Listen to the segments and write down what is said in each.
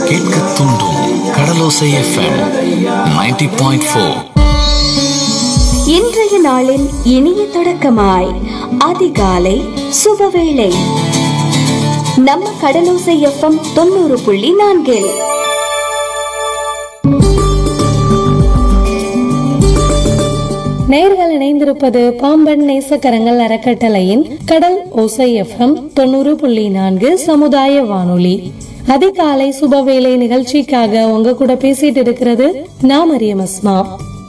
கேட்க தூண்டும் கடலோசை FM 90.4 point four இன்றைய நாளின் இனிய தொடக்கமாய் அதிகாலை சுபவேளை நம்ம கடலோசை எஃப்எம் தொண்ணூறு புள்ளி நான்கில் நேர்கள் இணைந்திருப்பது பாம்பன் நேசக்கரங்கள் அறக்கட்டளையின் கடல் ஓசை எஃப்எம் தொண்ணூறு புள்ளி நான்கு சமுதாய வானொலி அதிகாலை சுபவேளை நிகழ்ச்சிக்காக உங்க கூட பேசிட்டு இருக்கிறது நான் மரியம் அஸ்மா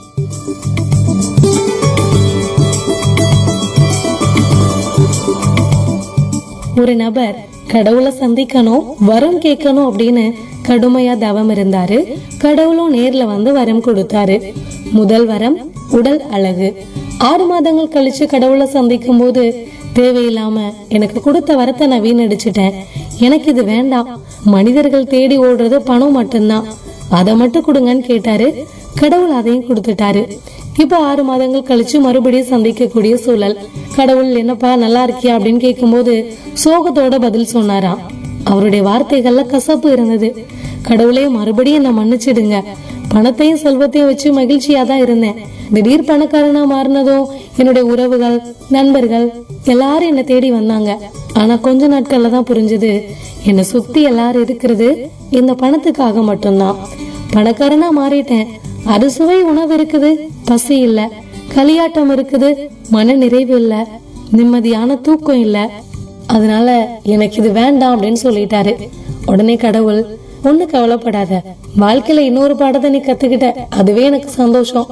ஒரு நபர் கடவுளை சந்திக்கணும் வரம் கேட்கணும் அப்படின்னு கடுமையா தவம் இருந்தாரு கடவுளும் நேர்ல வந்து வரம் கொடுத்தாரு முதல் வரம் உடல் அழகு ஆறு மாதங்கள் கழிச்சு கடவுளை சந்திக்கும் போது தேவையில்லாம எனக்கு கொடுத்த வரத்தை நான் வீணடிச்சிட்டேன் எனக்கு இது வேண்டாம் மனிதர்கள் தேடி ஓடுறது பணம் மட்டும்தான் அதை மட்டும் கொடுங்கன்னு கேட்டாரு கடவுள் அதையும் கொடுத்துட்டாரு இப்ப ஆறு மாதங்கள் கழிச்சு மறுபடியும் சந்திக்கக்கூடிய சூழல் கடவுள் என்னப்பா நல்லா இருக்கியா அப்படின்னு கேட்கும்போது சோகத்தோட பதில் சொன்னாராம் அவருடைய வார்த்தைகள்ல கசப்பு இருந்தது கடவுளே மறுபடியும் என்ன மன்னிச்சிடுங்க பணத்தையும் செல்வத்தையும் வச்சு மகிழ்ச்சியா தான் இருந்தேன் திடீர் பணக்காரனா மாறினதும் என்னுடைய உறவுகள் நண்பர்கள் எல்லாரும் என்ன தேடி வந்தாங்க ஆனா கொஞ்ச நாட்கள்ல தான் புரிஞ்சது என்னை சுத்தி எல்லாரும் இருக்கிறது இந்த பணத்துக்காக மட்டும்தான் பணக்காரனா மாறிட்டேன் அறுசுவை உணவு இருக்குது பசி இல்ல களியாட்டம் இருக்குது மன நிறைவு இல்ல நிம்மதியான தூக்கம் இல்ல அதனால எனக்கு இது வேண்டாம் அப்படின்னு சொல்லிட்டாரு உடனே கடவுள் ஒண்ணு கவலைப்படாத வாழ்க்கையில இன்னொரு பாடத்தை நீ கத்துக்கிட்ட அதுவே எனக்கு சந்தோஷம்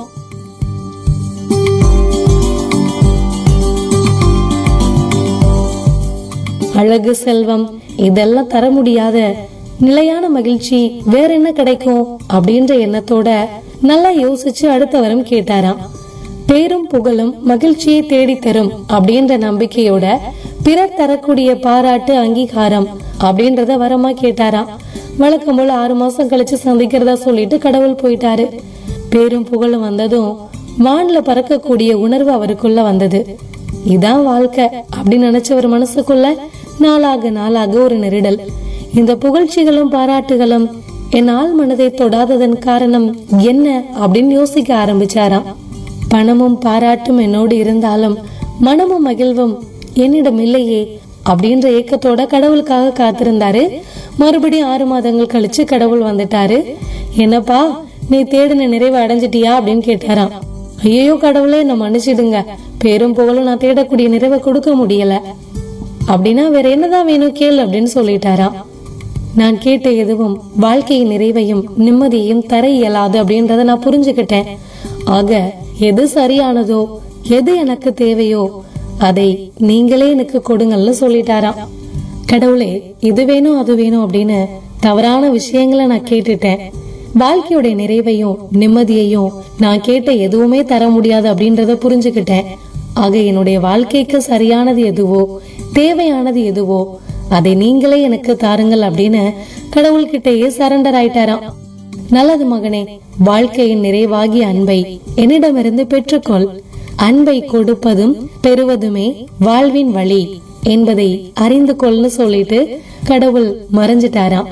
அழகு செல்வம் இதெல்லாம் தர முடியாத நிலையான மகிழ்ச்சி வேற என்ன கிடைக்கும் அப்படின்ற எண்ணத்தோட நல்லா யோசிச்சு அடுத்த வரம் கேட்டாராம் பேரும் புகழும் மகிழ்ச்சியை தேடி தரும் அப்படின்ற நம்பிக்கையோட பிறர் தரக்கூடிய பாராட்டு அங்கீகாரம் அப்படின்றத வரமா கேட்டாராம் வழக்கம் போல ஆறு மாசம் கழிச்சு சந்திக்கிறதா சொல்லிட்டு கடவுள் போயிட்டாரு பேரும் புகழும் வந்ததும் வான்ல பறக்கக்கூடிய உணர்வு அவருக்குள்ள வந்தது இதான் வாழ்க்கை அப்படின்னு நினைச்சவர் மனசுக்குள்ள நாளாக நாளாக ஒரு நெருடல் இந்த புகழ்ச்சிகளும் பாராட்டுகளும் என் ஆள் மனதை தொடாததன் காரணம் என்ன அப்படின்னு யோசிக்க ஆரம்பிச்சாராம் பணமும் பாராட்டும் என்னோடு இருந்தாலும் மனமும் மகிழ்வும் என்னிடம் இல்லையே அப்படின்ற ஏக்கத்தோட கடவுளுக்காக காத்திருந்தாரு மறுபடியும் ஆறு மாதங்கள் கழிச்சு கடவுள் வந்துட்டாரு என்னப்பா நீ தேடின நிறைவு அடைஞ்சிட்டியா அப்படின்னு கேட்டாராம் ஐயோ கடவுளே என்ன மன்னிச்சிடுங்க பேரும் புகழும் நான் தேடக்கூடிய நிறைவை கொடுக்க முடியல அப்படின்னா வேற என்னதான் வேணும் கேள் அப்படின்னு சொல்லிட்டாராம் நான் கேட்ட எதுவும் வாழ்க்கையின் நிறைவையும் நிம்மதியையும் தர இயலாது அப்படின்றத நான் புரிஞ்சுக்கிட்டேன் ஆக எது சரியானதோ எது எனக்கு தேவையோ அதை நீங்களே எனக்கு கொடுங்கள்னு சொல்லிட்டாராம் கடவுளே இது வேணும் அது வேணும் அப்படின்னு தவறான விஷயங்களை நான் கேட்டுட்டேன் வாழ்க்கையோட நிறைவையும் நிம்மதியையும் நான் கேட்ட எதுவுமே தர முடியாது அப்படின்றத புரிஞ்சுக்கிட்டேன் ஆக என்னுடைய வாழ்க்கைக்கு சரியானது எதுவோ தேவையானது எதுவோ அதை நீங்களே எனக்கு தாருங்கள் அப்படின்னு கடவுள்கிட்டயே சரண்டர் ஆயிட்டாராம் நல்லது மகனே வாழ்க்கையின் நிறைவாகிய அன்பை என்னிடமிருந்து பெற்றுக்கொள் அன்பை கொடுப்பதும் பெறுவதுமே வாழ்வின் வழி என்பதை அறிந்து கொள்னு சொல்லிட்டு கடவுள் மறைஞ்சிட்டாராம்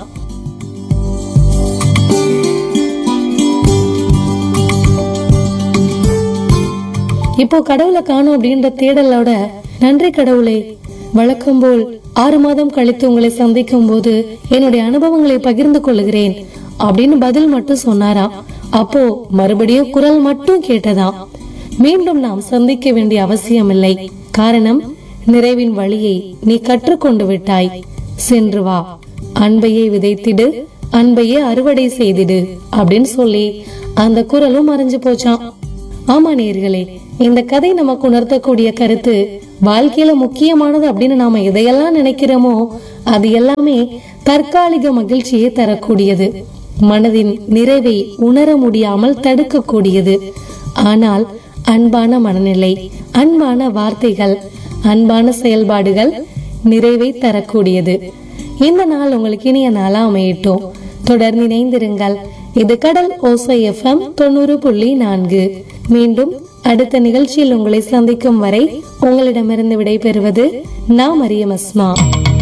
இப்போ கடவுளை காணும் அப்படின்ற தேடலோட நன்றி கடவுளே வழக்கம் போல் ஆறு மாதம் கழித்து உங்களை சந்திக்கும் போது என்னுடைய அனுபவங்களை பகிர்ந்து கொள்கிறேன் அப்படின்னு பதில் மட்டும் சொன்னாராம் அப்போ மறுபடியும் குரல் மட்டும் கேட்டதாம் மீண்டும் நாம் சந்திக்க வேண்டிய அவசியமில்லை காரணம் நிறைவின் வழியை நீ கற்றுக்கொண்டு விட்டாய் சென்று வா அன்பையே விதைத்திடு அன்பையே அறுவடை செய்திடு அப்படின்னு சொல்லி அந்த குரலும் மறைஞ்சு போச்சாம் ஆமா நேர்களே இந்த கதை நமக்கு உணர்த்தக்கூடிய கருத்து வாழ்க்கையில முக்கியமானது அப்படின்னு நாம எதையெல்லாம் நினைக்கிறோமோ அது எல்லாமே தற்காலிக மகிழ்ச்சியை தரக்கூடியது மனதின் நிறைவை உணர முடியாமல் தடுக்கக்கூடியது ஆனால் அன்பான மனநிலை அன்பான வார்த்தைகள் அன்பான செயல்பாடுகள் நிறைவை தரக்கூடியது இந்த நாள் உங்களுக்கு இனிய நாளா அமையட்டும் தொடர்ந்து இணைந்திருங்கள் இது கடல் ஓசை எஃப்எம் தொண்ணூறு புள்ளி நான்கு மீண்டும் அடுத்த நிகழ்ச்சியில் உங்களை சந்திக்கும் வரை உங்களிடமிருந்து விடைபெறுவது நான் மரியம் அஸ்மா